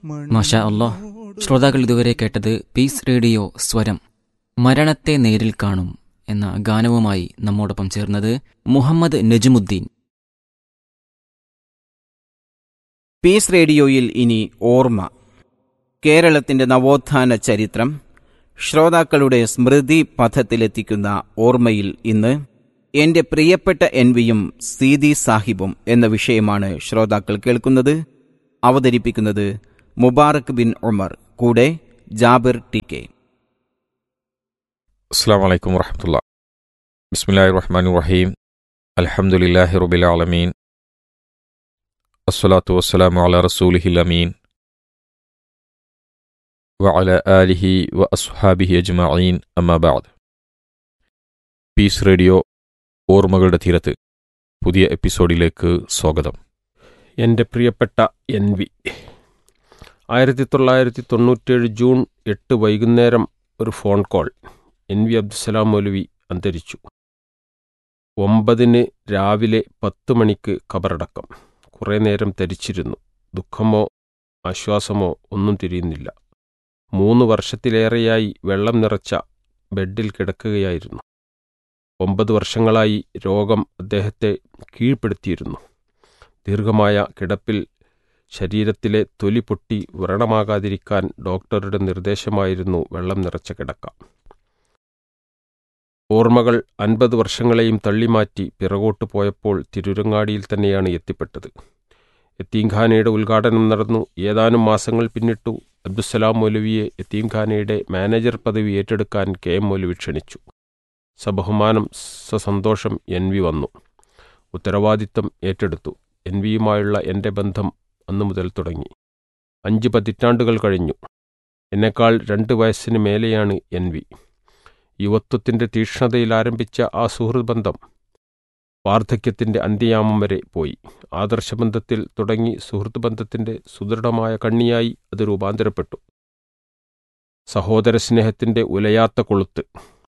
മാഷാ അല്ലോ ശ്രോതാക്കൾ ഇതുവരെ കേട്ടത് പീസ് റേഡിയോ സ്വരം മരണത്തെ നേരിൽ കാണും എന്ന ഗാനവുമായി നമ്മോടൊപ്പം ചേർന്നത് മുഹമ്മദ് നജുമുദ്ദീൻ പീസ് റേഡിയോയിൽ ഇനി ഓർമ്മ കേരളത്തിന്റെ നവോത്ഥാന ചരിത്രം ശ്രോതാക്കളുടെ സ്മൃതി പഥത്തിലെത്തിക്കുന്ന ഓർമ്മയിൽ ഇന്ന് എന്റെ പ്രിയപ്പെട്ട എൻവിയും സീതി സാഹിബും എന്ന വിഷയമാണ് ശ്രോതാക്കൾ കേൾക്കുന്നത് അവതരിപ്പിക്കുന്നത് മുബാറക് ബിൻ ഉമർ കൂടെ ജാബിർ ടി കെ അസ്സാം വലൈക്കും വറഹമത്തുള്ള ബിസ്മില്ലാഹി റഹ്മാൻ റഹീം അൽഹംദുലില്ലാഹി റബിൽ ആലമീൻ അസ്സലാത്തു വസ്സലാമു അല റസൂലിഹിൽ അമീൻ വഅല ആലിഹി വ അസ്ഹാബിഹി അജ്മഈൻ അമ്മാ ബഅദ് പീസ് റേഡിയോ ഓർമ്മകളുടെ തീരത്ത് പുതിയ എപ്പിസോഡിലേക്ക് സ്വാഗതം എൻ്റെ പ്രിയപ്പെട്ട എൻ വി ആയിരത്തി തൊള്ളായിരത്തി തൊണ്ണൂറ്റേഴ് ജൂൺ എട്ട് വൈകുന്നേരം ഒരു phone call N V Abdussalam Moulavi അന്തരിച്ചു ഒമ്പതിന് രാവിലെ പത്ത് മണിക്ക് ഖബറടക്കം കുറേ നേരം ധരിച്ചിരുന്നു ദുഃഖമോ ആശ്വാസമോ ഒന്നും തിരിയുന്നില്ല മൂന്ന് വർഷത്തിലേറെയായി വെള്ളം നിറച്ച ബെഡിൽ കിടക്കുകയായിരുന്നു ഒമ്പത് വർഷങ്ങളായി രോഗം അദ്ദേഹത്തെ കീഴ്പ്പെടുത്തിയിരുന്നു ദീർഘമായ കിടപ്പിൽ ശരീരത്തിലെ തൊലി പൊട്ടി വ്രണമാകാതിരിക്കാൻ ഡോക്ടറുടെ നിർദ്ദേശമായിരുന്നു വെള്ളം നിറച്ച കിടക്ക ഓർമ്മകൾ അൻപത് വർഷങ്ങളെയും തള്ളിമാറ്റി പിറകോട്ട് പോയപ്പോൾ തിരുരങ്ങാടിയിൽ തന്നെയാണ് എത്തിപ്പെട്ടത് യത്തീംഖാനയുടെ ഉദ്ഘാടനം നടന്നു ഏതാനും മാസങ്ങൾ പിന്നിട്ടു അബ്ദുസലാം മൗലവിയെ യത്തീംഖാനയുടെ മാനേജർ പദവി ഏറ്റെടുക്കാൻ കെ എം മൗലവി ക്ഷണിച്ചു സബഹുമാനം സസന്തോഷം എൻ വി വന്നു ഉത്തരവാദിത്തം ഏറ്റെടുത്തു എൻ വിയുമായുള്ള എൻ്റെ ബന്ധം അന്നു മുതൽ തുടങ്ങി അഞ്ച് പതിറ്റാണ്ടുകൾ കഴിഞ്ഞു എന്നെക്കാൾ രണ്ട് വയസ്സിന് മേലെയാണ് എൻ വി യുവത്വത്തിൻ്റെ തീക്ഷ്ണതയിൽ ആരംഭിച്ച ആ സുഹൃത് ബന്ധം വാർദ്ധക്യത്തിൻ്റെ അന്ത്യയാമം വരെ പോയി ആദർശബന്ധത്തിൽ തുടങ്ങി സുഹൃത്ത് ബന്ധത്തിൻ്റെ സുദൃഢമായ കണ്ണിയായി അത് രൂപാന്തരപ്പെട്ടു സഹോദര സ്നേഹത്തിൻ്റെ ഉലയാത്ത കൊളുത്ത്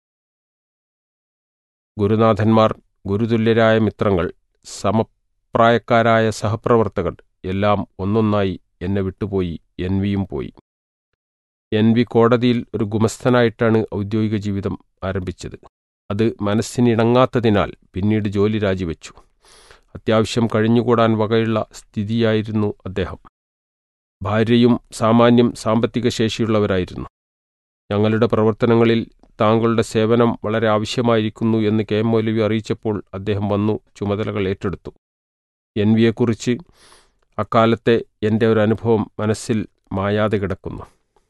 ഗുരുനാഥന്മാർ ഗുരുതുല്യരായ മിത്രങ്ങൾ സമപ്രായക്കാരായ സഹപ്രവർത്തകർ എല്ലാം ഒന്നൊന്നായി എന്നെ വിട്ടുപോയി എൻ വിയും പോയി എൻ വി കോടതിയിൽ ഒരു ഗുമസ്തനായിട്ടാണ് ഔദ്യോഗിക ജീവിതം ആരംഭിച്ചത് അത് മനസ്സിനിണങ്ങാത്തതിനാൽ പിന്നീട് ജോലി രാജിവെച്ചു അത്യാവശ്യം കഴിഞ്ഞുകൂടാൻ വകയുള്ള സ്ഥിതിയായിരുന്നു അദ്ദേഹം ഭാര്യയും സാമാന്യം സാമ്പത്തിക ശേഷിയുള്ളവരായിരുന്നു ഞങ്ങളുടെ പ്രവർത്തനങ്ങളിൽ താങ്കളുടെ സേവനം വളരെ ആവശ്യമായിരിക്കുന്നു എന്ന് കെ എം മൗലവി അറിയിച്ചപ്പോൾ അദ്ദേഹം വന്നു ചുമതലകൾ ഏറ്റെടുത്തു എൻ വിയെക്കുറിച്ച് അക്കാലത്തെ എൻ്റെ ഒരു അനുഭവം മനസ്സിൽ മായാതെ കിടക്കുന്നു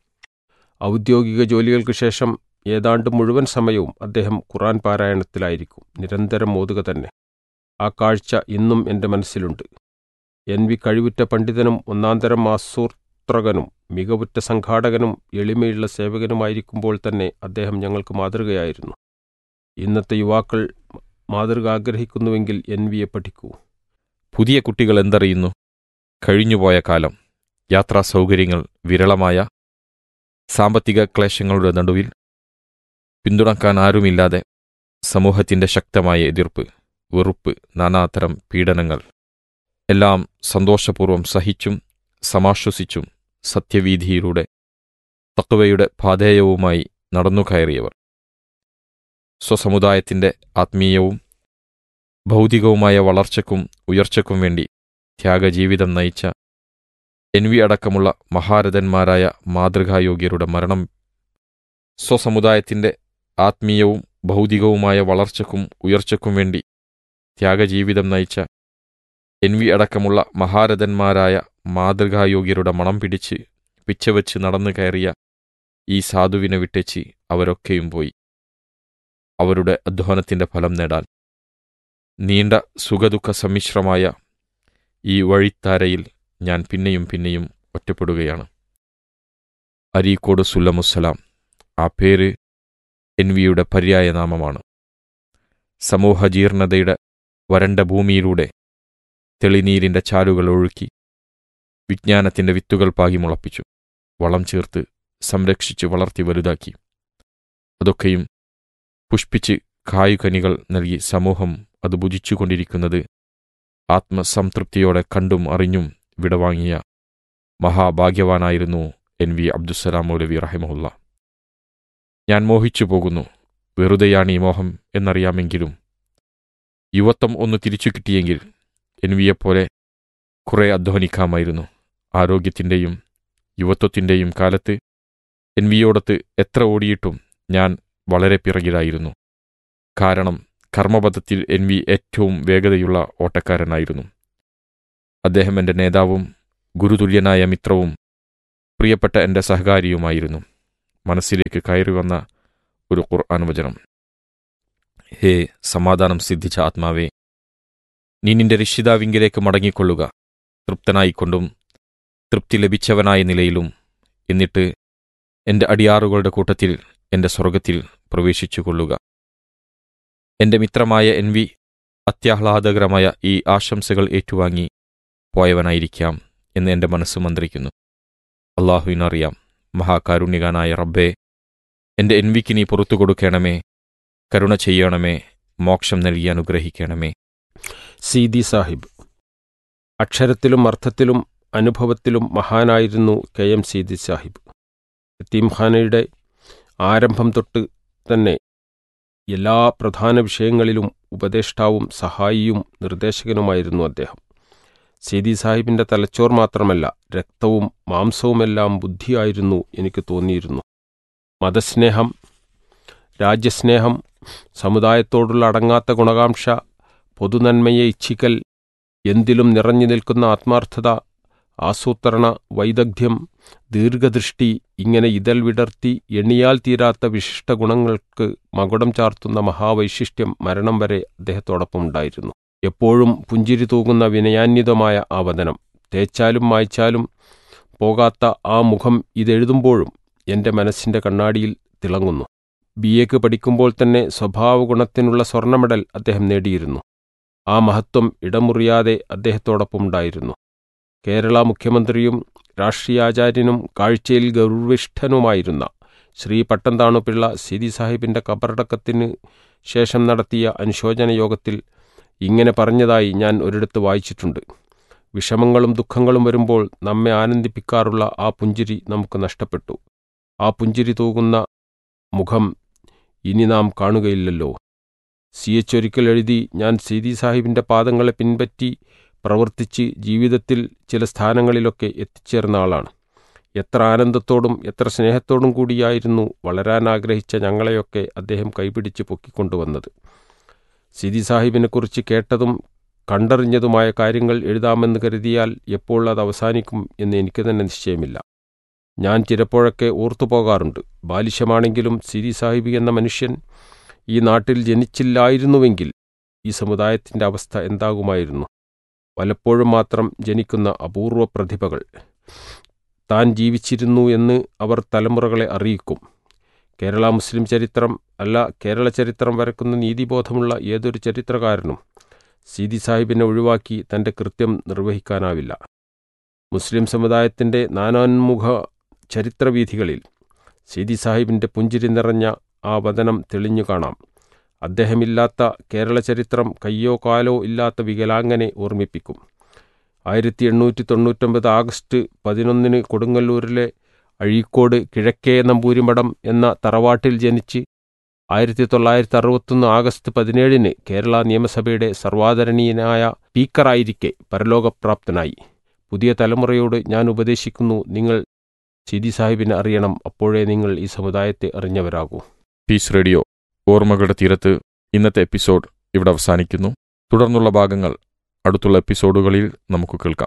ഔദ്യോഗിക ജോലികൾക്ക് ശേഷം ഏതാണ്ട് മുഴുവൻ സമയവും അദ്ദേഹം ഖുറാൻ പാരായണത്തിലായിരിക്കും നിരന്തരം മോതുക തന്നെ ആ കാഴ്ച ഇന്നും എൻ്റെ മനസ്സിലുണ്ട് എൻ വി കഴിവുറ്റ പണ്ഡിതനും ഒന്നാന്തരം ആസൂത്രകനും മികവുറ്റ സംഘാടകനും എളിമയുള്ള സേവകനുമായിരിക്കുമ്പോൾ തന്നെ അദ്ദേഹം ഞങ്ങൾക്ക് മാതൃകയായിരുന്നു ഇന്നത്തെ യുവാക്കൾ മാതൃക ആഗ്രഹിക്കുന്നുവെങ്കിൽ എൻ വിയെ പഠിക്കൂ പുതിയ കുട്ടികൾ എന്തറിയുന്നു കഴിഞ്ഞുപോയ കാലം യാത്രാ സൗകര്യങ്ങൾ വിരളമായ സാമ്പത്തിക ക്ലേശങ്ങളുടെ നടുവിൽ പിന്തുണക്കാൻ ആരുമില്ലാതെ സമൂഹത്തിന്റെ ശക്തമായ എതിർപ്പ് വെറുപ്പ് നാനാതരം പീഡനങ്ങൾ എല്ലാം സന്തോഷപൂർവ്വം സഹിച്ചും സമാശ്വസിച്ചും സത്യവീതിയിലൂടെ തത്വയുടെ പാധേയവുമായി നടന്നു കയറിയവർ സ്വസമുദായത്തിന്റെ ആത്മീയവും ഭൗതികവുമായ വളർച്ചയ്ക്കും ഉയർച്ചയ്ക്കും വേണ്ടി ത്യാഗജീവിതം നയിച്ച എൻ വി അടക്കമുള്ള മഹാരഥന്മാരായ മാതൃകായോഗ്യരുടെ മരണം സ്വസമുദായത്തിന്റെ ആത്മീയവും ഭൗതികവുമായ വളർച്ചയ്ക്കും ഉയർച്ചയ്ക്കും വേണ്ടി ത്യാഗജീവിതം നയിച്ച എൻ വി അടക്കമുള്ള മഹാരഥന്മാരായ മാതൃകായോഗ്യരുടെ മണം പിടിച്ച് പിച്ചവെച്ച് നടന്നു കയറിയ ഈ സാധുവിനെ വിട്ടേച്ച് അവരൊക്കെയും പോയി അവരുടെ അധ്വാനത്തിന്റെ ഫലം നേടാൻ നീണ്ട സുഖദുഃഖ സമ്മിശ്രമായ ഈ വഴിത്താരയിൽ ഞാൻ പിന്നെയും പിന്നെയും ഒറ്റപ്പെടുകയാണ് അരീക്കോട് സുല്ലമുസ്സലാം ആ പേര് എൻ വിയുടെ പര്യായനാമമാണ് സമൂഹജീർണതയുടെ വരണ്ട ഭൂമിയിലൂടെ തെളിനീരിന്റെ ചാലുകൾ ഒഴുക്കി വിജ്ഞാനത്തിന്റെ വിത്തുകൾ പാകി മുളപ്പിച്ചു വളം ചേർത്ത് സംരക്ഷിച്ച് വളർത്തി വലുതാക്കി അതൊക്കെയും പുഷ്പിച്ച് കായുകനികൾ നൽകി സമൂഹം അത് ഭുജിച്ചുകൊണ്ടിരിക്കുന്നത് ആത്മസംതൃപ്തിയോടെ കണ്ടും അറിഞ്ഞും വിടവാങ്ങിയ മഹാഭാഗ്യവാനായിരുന്നു എൻ വി അബ്ദുസലാം മൗലവി റഹിമഹുല്ല ഞാൻ മോഹിച്ചു പോകുന്നു വെറുതെയാണ് ഈ മോഹം എന്നറിയാമെങ്കിലും യുവത്വം ഒന്ന് തിരിച്ചു കിട്ടിയെങ്കിൽ എൻ വിയെപ്പോലെ കുറെ അധ്വാനിക്കാമായിരുന്നു ആരോഗ്യത്തിൻ്റെയും യുവത്വത്തിൻ്റെയും കാലത്ത് എൻ വിയോടത്ത് എത്ര ഓടിയിട്ടും ഞാൻ വളരെ പിറകിലായിരുന്നു കാരണം കർമ്മപഥത്തിൽ എൻ വി ഏറ്റവും വേഗതയുള്ള ഓട്ടക്കാരനായിരുന്നു അദ്ദേഹം എൻ്റെ നേതാവും ഗുരുതുല്യനായ മിത്രവും പ്രിയപ്പെട്ട എൻ്റെ സഹകാരിയുമായിരുന്നു മനസ്സിലേക്ക് കയറി വന്ന ഒരു ഖുർആൻ വചനം ഹേ സമാധാനം സിദ്ധിച്ച ആത്മാവേ നീ നിന്റെ രക്ഷിതാവിങ്കിലേക്ക് മടങ്ങിക്കൊള്ളുക തൃപ്തനായിക്കൊണ്ടും തൃപ്തി ലഭിച്ചവനായ നിലയിലും എന്നിട്ട് എൻ്റെ അടിയാറുകളുടെ കൂട്ടത്തിൽ എൻ്റെ സ്വർഗത്തിൽ പ്രവേശിച്ചുകൊള്ളുക എൻ്റെ മിത്രമായ എൻ വി അത്യാഹ്ലാദകരമായ ഈ ആശംസകൾ ഏറ്റുവാങ്ങി പോയവനായിരിക്കാം എന്ന് എൻ്റെ മനസ്സ് മന്ത്രിക്കുന്നു അള്ളാഹുവിനറിയാം മഹാകാരുണ്യകാനായ റബ്ബേ എൻ്റെ എൻവിക്ക് നീ പുറത്തു കൊടുക്കണമേ കരുണ ചെയ്യണമേ മോക്ഷം നൽകി അനുഗ്രഹിക്കണമേ സീതി സാഹിബ് അക്ഷരത്തിലും അർത്ഥത്തിലും അനുഭവത്തിലും മഹാനായിരുന്നു കെ എം സീതി സാഹിബ് യത്തീംഖാനയുടെ ആരംഭം തൊട്ട് തന്നെ എല്ലാ പ്രധാന വിഷയങ്ങളിലും ഉപദേഷ്ടാവും സഹായിയും നിർദ്ദേശകനുമായിരുന്നു അദ്ദേഹം സീതി സാഹിബിന്റെ തലച്ചോർ മാത്രമല്ല രക്തവും മാംസവുമെല്ലാം ബുദ്ധിയായിരുന്നു എനിക്ക് തോന്നിയിരുന്നു മതസ്നേഹം രാജ്യസ്നേഹം സമുദായത്തോടുള്ള അടങ്ങാത്ത ഗുണകാംക്ഷ പൊതുനന്മയെ ഇച്ഛിക്കൽ എന്തിലും നിറഞ്ഞു നിൽക്കുന്ന ആത്മാർത്ഥത ആസൂത്രണ വൈദഗ്ധ്യം ദീർഘദൃഷ്ടി ഇങ്ങനെ ഇതൽ വിടർത്തി എണ്ണിയാൽ തീരാത്ത വിശിഷ്ട ഗുണങ്ങൾക്ക് മകുടം ചാർത്തുന്ന മഹാവൈശിഷ്ട്യം മരണം വരെ അദ്ദേഹത്തോടൊപ്പം ഉണ്ടായിരുന്നു എപ്പോഴും പുഞ്ചിരി തൂകുന്ന വിനയാന്വിതമായ ആ വദനം തേച്ചാലും മായ്ച്ചാലും പോകാത്ത ആ മുഖം ഇതെഴുതുമ്പോഴും എൻ്റെ മനസ്സിൻ്റെ കണ്ണാടിയിൽ തിളങ്ങുന്നു ബി എക്ക് പഠിക്കുമ്പോൾ തന്നെ സ്വഭാവഗുണത്തിനുള്ള സ്വർണ്ണ മെഡൽ അദ്ദേഹം നേടിയിരുന്നു ആ മഹത്വം ഇടമുറിയാതെ അദ്ദേഹത്തോടൊപ്പം ഉണ്ടായിരുന്നു കേരള മുഖ്യമന്ത്രിയും രാഷ്ട്രീയാചാര്യനും കാഴ്ചയിൽ ഗൗരവിഷ്ഠനുമായിരുന്ന ശ്രീ പട്ടന്താണുപിള്ള സിരി സാഹിബിന്റെ കബറടക്കത്തിന് ശേഷം നടത്തിയ അനുശോചന യോഗത്തിൽ ഇങ്ങനെ പറഞ്ഞതായി ഞാൻ ഒരിടത്ത് വായിച്ചിട്ടുണ്ട് വിഷമങ്ങളും ദുഃഖങ്ങളും വരുമ്പോൾ നമ്മെ ആനന്ദിപ്പിക്കാറുള്ള ആ പുഞ്ചിരി നമുക്ക് നഷ്ടപ്പെട്ടു ആ പുഞ്ചിരി തൂകുന്ന മുഖം ഇനി നാം കാണുകയില്ലല്ലോ സി എച്ച് ഒരിക്കൽ എഴുതി ഞാൻ സീതി സാഹിബിന്റെ പാദങ്ങളെ പിൻപറ്റി പ്രവർത്തിച്ച് ജീവിതത്തിൽ ചില സ്ഥാനങ്ങളിലൊക്കെ എത്തിച്ചേർന്ന ആളാണ് എത്ര ആനന്ദത്തോടും എത്ര സ്നേഹത്തോടും കൂടിയായിരുന്നു വളരാൻ ആഗ്രഹിച്ച ഞങ്ങളെയൊക്കെ അദ്ദേഹം കൈപിടിച്ച് പൊക്കിക്കൊണ്ടുവന്നത് സിദി സാഹിബിനെക്കുറിച്ച് കേട്ടതും കണ്ടറിഞ്ഞതുമായ കാര്യങ്ങൾ എഴുതാമെന്ന് കരുതിയാൽ എപ്പോൾ അത് അവസാനിക്കും എന്ന് എനിക്ക് തന്നെ നിശ്ചയമില്ല ഞാൻ ചിലപ്പോഴൊക്കെ ഓർത്തുപോകാറുണ്ട് ബാലിശമാണെങ്കിലും സിരി സാഹിബി എന്ന മനുഷ്യൻ ഈ നാട്ടിൽ ജനിച്ചില്ലായിരുന്നുവെങ്കിൽ ഈ സമുദായത്തിൻ്റെ അവസ്ഥ എന്താകുമായിരുന്നു പലപ്പോഴും മാത്രം ജനിക്കുന്ന അപൂർവ പ്രതിഭകൾ താൻ ജീവിച്ചിരുന്നു എന്ന് അവർ തലമുറകളെ അറിയിക്കും കേരള മുസ്ലിം ചരിത്രം അല്ല കേരള ചരിത്രം വരക്കുന്ന നീതിബോധമുള്ള ഏതൊരു ചരിത്രകാരനും സീതി സാഹിബിനെ ഒഴിവാക്കി തൻ്റെ കൃത്യം നിർവഹിക്കാനാവില്ല മുസ്ലിം സമുദായത്തിൻ്റെ നാനാൻമുഖ ചരിത്രവീഥികളിൽ സീതി സാഹിബിൻ്റെ പുഞ്ചിരി നിറഞ്ഞ ആ വതനം തെളിഞ്ഞു കാണാം അദ്ദേഹമില്ലാത്ത കേരള ചരിത്രം കയ്യോ കാലോ ഇല്ലാത്ത വികലാംഗനെ ഓർമ്മിപ്പിക്കും ആയിരത്തി എണ്ണൂറ്റി തൊണ്ണൂറ്റൊമ്പത് ആഗസ്റ്റ് പതിനൊന്നിന് കൊടുങ്ങല്ലൂരിലെ അഴീക്കോട് കിഴക്കേ നമ്പൂരിമഠം എന്ന തറവാട്ടിൽ ജനിച്ച് ആയിരത്തി തൊള്ളായിരത്തി അറുപത്തൊന്ന് ആഗസ്റ്റ് പതിനേഴിന് കേരള നിയമസഭയുടെ സർവാദരണീയനായ സ്പീക്കറായിരിക്കെ പരലോകപ്രാപ്തനായി പുതിയ തലമുറയോട് ഞാൻ ഉപദേശിക്കുന്നു നിങ്ങൾ സിദി സാഹിബിനെ അറിയണം അപ്പോഴേ നിങ്ങൾ ഈ സമുദായത്തെ അറിഞ്ഞവരാകൂ പീസ് റേഡിയോ ഓർമ്മകളുടെ തീരത്ത് ഇന്നത്തെ എപ്പിസോഡ് ഇവിടെ അവസാനിക്കുന്നു തുടർന്നുള്ള ഭാഗങ്ങൾ അടുത്തുള്ള എപ്പിസോഡുകളിൽ നമുക്ക് കേൾക്കാം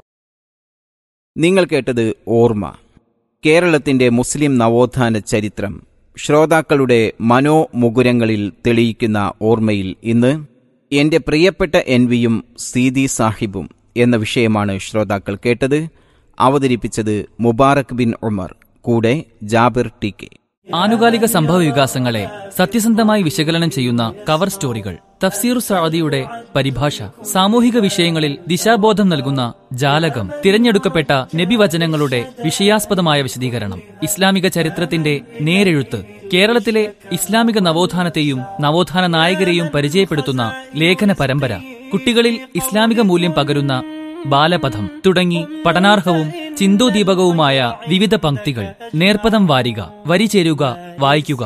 നിങ്ങൾ കേട്ടത് ഓർമ്മ കേരളത്തിന്റെ മുസ്ലിം നവോത്ഥാന ചരിത്രം ശ്രോതാക്കളുടെ മനോമുകുരങ്ങളിൽ തെളിയിക്കുന്ന ഓർമ്മയിൽ ഇന്ന് എന്റെ പ്രിയപ്പെട്ട എൻവിയും സീതി സാഹിബും എന്ന വിഷയമാണ് ശ്രോതാക്കൾ കേട്ടത് അവതരിപ്പിച്ചത് മുബാറക് ബിൻ ഉമർ കൂടെ ജാബിർ ടി കെ ആനുകാലിക സംഭവ വികാസങ്ങളെ സത്യസന്ധമായി വിശകലനം ചെയ്യുന്ന കവർ സ്റ്റോറികൾ തഫ്സീർ സഅദിയുടെ പരിഭാഷ സാമൂഹിക വിഷയങ്ങളിൽ ദിശാബോധം നൽകുന്ന ജാലകം തിരഞ്ഞെടുക്കപ്പെട്ട നബിവചനങ്ങളുടെ വിഷയാസ്പദമായ വിശദീകരണം ഇസ്ലാമിക ചരിത്രത്തിന്റെ നേരെഴുത്ത് കേരളത്തിലെ ഇസ്ലാമിക നവോത്ഥാനത്തെയും നവോത്ഥാന നായകരെയും പരിചയപ്പെടുത്തുന്ന ലേഖന പരമ്പര കുട്ടികളിൽ ഇസ്ലാമിക മൂല്യം പകരുന്ന ബാലപഥം തുടങ്ങി പഠനാർഹവും ചിന്തോദീപകവുമായ വിവിധ പംക്തികൾ നേർപ്പദം വാരിക വരി ചേരുക വായിക്കുക